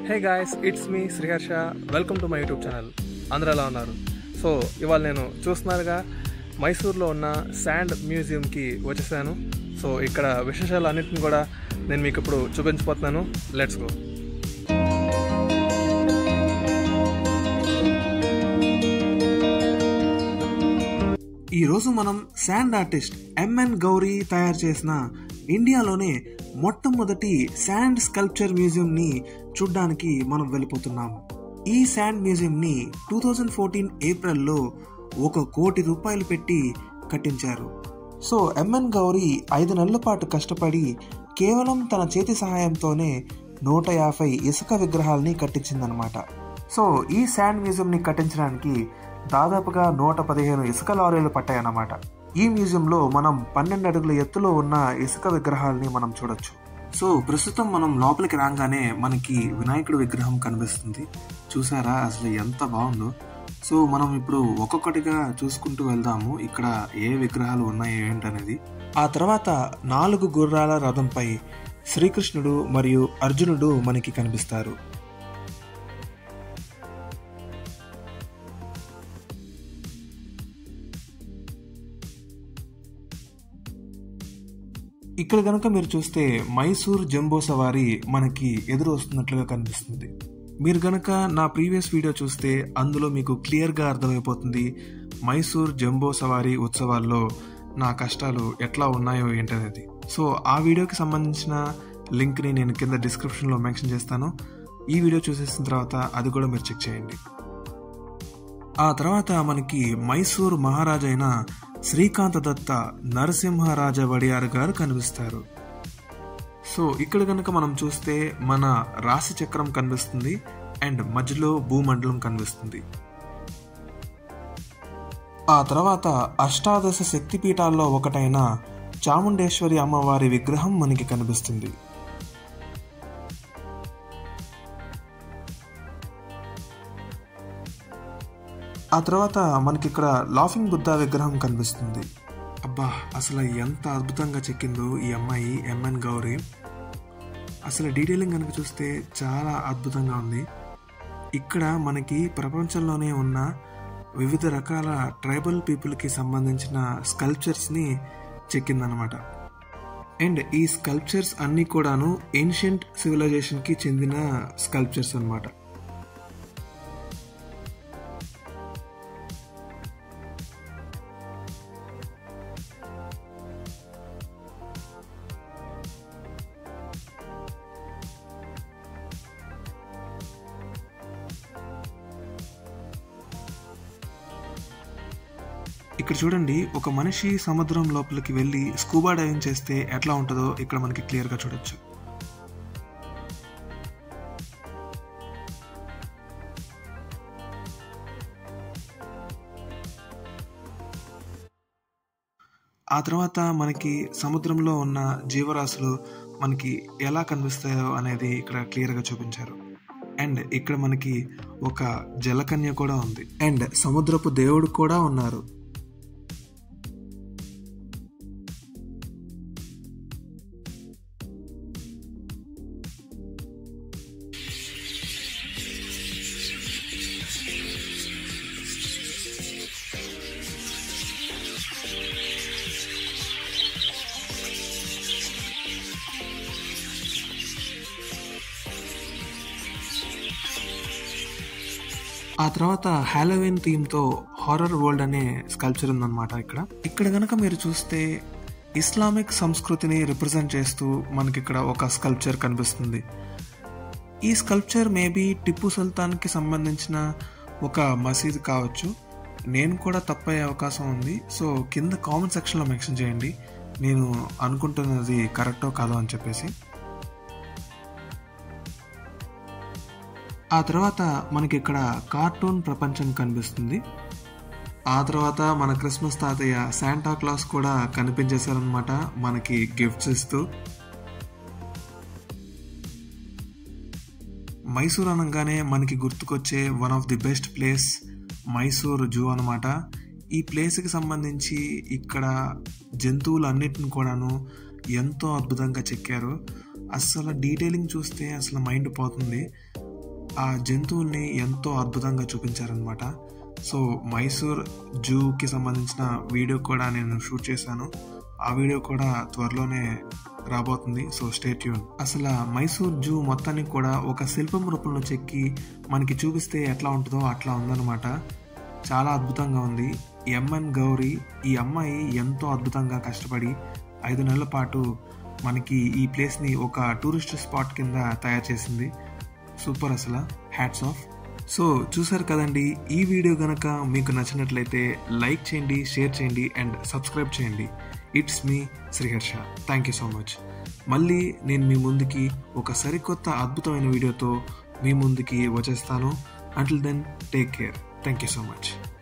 hey guys it's me Sriharsha welcome to my YouTube channel అందరూ ఎలా ఉన్నారు సో ఇవాళ నేను చూస్తున్నారుగా మైసూర్లో ఉన్న శాండ్ మ్యూజియంకి వచ్చేసాను సో ఇక్కడ విశేషాలు అన్నింటిని కూడా నేను మీకు ఇప్పుడు చూపించబోతున్నాను లెట్స్ గో ఈరోజు మనం శాండ్ ఆర్టిస్ట్ ఎంఎన్ గౌరీ తయారు చేసిన ఇండియాలోనే మొట్టమొదటి శాండ్ స్కల్ప్చర్ మ్యూజియం ని చూడ్డానికి మనం వెళ్ళిపోతున్నాం ఈ శాండ్ మ్యూజియం ని టూ థౌజండ్ ఫోర్టీన్ ఏప్రిల్లో ఒక కోటి రూపాయలు పెట్టి కట్టించారు సో ఎంఎన్ గౌరీ ఐదు నెలల పాటు కష్టపడి కేవలం తన చేతి సహాయంతోనే నూట యాభై ఇసుక విగ్రహాలని కట్టించిందనమాట సో ఈ శాండ్ మ్యూజియంని కట్టించడానికి దాదాపుగా నూట పదిహేను ఇసుక లారీలు పట్టాయన్నమాట ఈ మ్యూజియంలో మనం పన్నెండు అడుగుల ఎత్తులో ఉన్న ఇసుక విగ్రహాలని మనం చూడొచ్చు సో ప్రస్తుతం మనం లోపలికి రాగానే మనకి వినాయకుడి విగ్రహం కనిపిస్తుంది చూసారా అసలు ఎంత బాగుందో సో మనం ఇప్పుడు ఒక్కొక్కటిగా చూసుకుంటూ వెళ్దాము ఇక్కడ ఏ విగ్రహాలు ఉన్నాయి ఏంటనేది ఆ తర్వాత నాలుగు గుర్రాల రథంపై శ్రీకృష్ణుడు మరియు అర్జునుడు మనకి కనిపిస్తారు ఇక్కడ గనక మీరు చూస్తే మైసూర్ జంబో సవారీ మనకి ఎదురు వస్తున్నట్లుగా కనిపిస్తుంది మీరు గనక నా ప్రీవియస్ వీడియో చూస్తే అందులో మీకు క్లియర్గా అర్థమైపోతుంది మైసూర్ జంబో సవారీ ఉత్సవాల్లో నా కష్టాలు ఎట్లా ఉన్నాయో ఏంటనేది సో ఆ వీడియోకి సంబంధించిన లింక్ని నేను కింద డిస్క్రిప్షన్లో మెన్షన్ చేస్తాను ఈ వీడియో చూసేసిన తర్వాత అది కూడా మీరు చెక్ చేయండి ఆ తర్వాత మనకి మైసూర్ మహారాజు అయిన శ్రీకాంత దత్త నరసింహరాజ వడియార్ గారు కనిపిస్తారు సో ఇక్కడ కనుక మనం చూస్తే మన రాశి చక్రం కనిపిస్తుంది అండ్ మధ్యలో భూమండలం కనిపిస్తుంది ఆ తర్వాత అష్టాదశ శక్తిపీఠాల్లో ఒకటైన చాముండేశ్వరి అమ్మవారి విగ్రహం మనకి కనిపిస్తుంది ఆ తర్వాత మనకి ఇక్కడ లాఫింగ్ బుద్ధ విగ్రహం కనిపిస్తుంది అబ్బా అసలు ఎంత అద్భుతంగా చెక్కిందో ఈ అమ్మాయి ఎంఎన్ గౌరీ అసలు డీటెయిలింగ్ కనుక చూస్తే చాలా అద్భుతంగా ఉంది ఇక్కడ మనకి ప్రపంచంలోనే ఉన్న వివిధ రకాల ట్రైబల్ పీపుల్కి సంబంధించిన స్కల్ప్చర్స్ని చెక్కిందనమాట అండ్ ఈ స్కల్ప్చర్స్ అన్నీ కూడాను ఏన్షియంట్ సివిలైజేషన్కి చెందిన స్కల్ప్చర్స్ అనమాట ఇక్కడ చూడండి ఒక మనిషి సముద్రం లోపలికి వెళ్ళి స్కూబా డైవింగ్ చేస్తే ఎట్లా ఉంటుందో ఇక్కడ మనకి క్లియర్గా చూడొచ్చు ఆ తర్వాత మనకి సముద్రంలో ఉన్న జీవరాశులు మనకి ఎలా కనిపిస్తాయో అనేది ఇక్కడ క్లియర్గా చూపించారు అండ్ ఇక్కడ మనకి ఒక జలకన్య కూడా ఉంది అండ్ సముద్రపు దేవుడు కూడా ఉన్నారు ఆ తర్వాత హాలోవిన్ థీమ్ తో హారర్ వరల్డ్ అనే స్కల్ప్చర్ ఉందన్నమాట ఇక్కడ ఇక్కడ గనక మీరు చూస్తే ఇస్లామిక్ సంస్కృతిని రిప్రజెంట్ చేస్తూ మనకి ఇక్కడ ఒక స్కల్ప్చర్ కనిపిస్తుంది ఈ స్కల్ప్చర్ మేబీ టిప్పు సుల్తాన్కి సంబంధించిన ఒక మసీద్ కావచ్చు నేను కూడా తప్పయ్యే అవకాశం ఉంది సో కింద కామెంట్ సెక్షన్లో మెన్షన్ చేయండి నేను అనుకుంటున్నది కరెక్టో కాదో అని చెప్పేసి ఆ తర్వాత మనకి ఇక్కడ కార్టూన్ ప్రపంచం కనిపిస్తుంది ఆ తర్వాత మన క్రిస్మస్ తాతయ్య శాంటా క్లాస్ కూడా కనిపించేశారనమాట మనకి గిఫ్ట్స్ ఇస్తూ మైసూర్ అనగానే మనకి గుర్తుకొచ్చే one of the best place Mysore zoo అనమాట ఈ ప్లేస్కి సంబంధించి ఇక్కడ జంతువులన్నిటిని కూడాను ఎంతో అద్భుతంగా చెక్కారు అస్సలు డీటెయిలింగ్ చూస్తే అసలు మైండ్ పోతుంది ఆ జంతువుల్ని ఎంతో అద్భుతంగా చూపించారనమాట సో మైసూర్ జూకి సంబంధించిన వీడియో కూడా నేను షూట్ చేశాను ఆ వీడియో కూడా త్వరలోనే రాబోతుంది సో స్టే ట్యూన్ అసలు మైసూర్ జూ మొత్తాన్ని కూడా ఒక శిల్పం రూపంలో చెక్కి మనకి చూపిస్తే ఎట్లా ఉంటుందో అట్లా ఉందన్నమాట చాలా అద్భుతంగా ఉంది ఎంఎన్ గౌరీ ఈ అమ్మాయి ఎంతో అద్భుతంగా కష్టపడి ఐదు నెలల పాటు మనకి ఈ ప్లేస్ని ఒక టూరిస్ట్ స్పాట్ కింద తయారు చేసింది సూపర్ అసలు హ్యాట్స్ ఆఫ్ సో చూసారు కదండి ఈ వీడియో గనక మీకు నచ్చినట్లయితే లైక్ చేయండి షేర్ చేయండి అండ్ సబ్స్క్రైబ్ చేయండి it's me Sriharsha thank you so much మళ్ళీ నేను మీ ముందుకి ఒక సరికొత్త అద్భుతమైన వీడియోతో మీ ముందుకి వచ్చేస్తాను until then take care thank you so much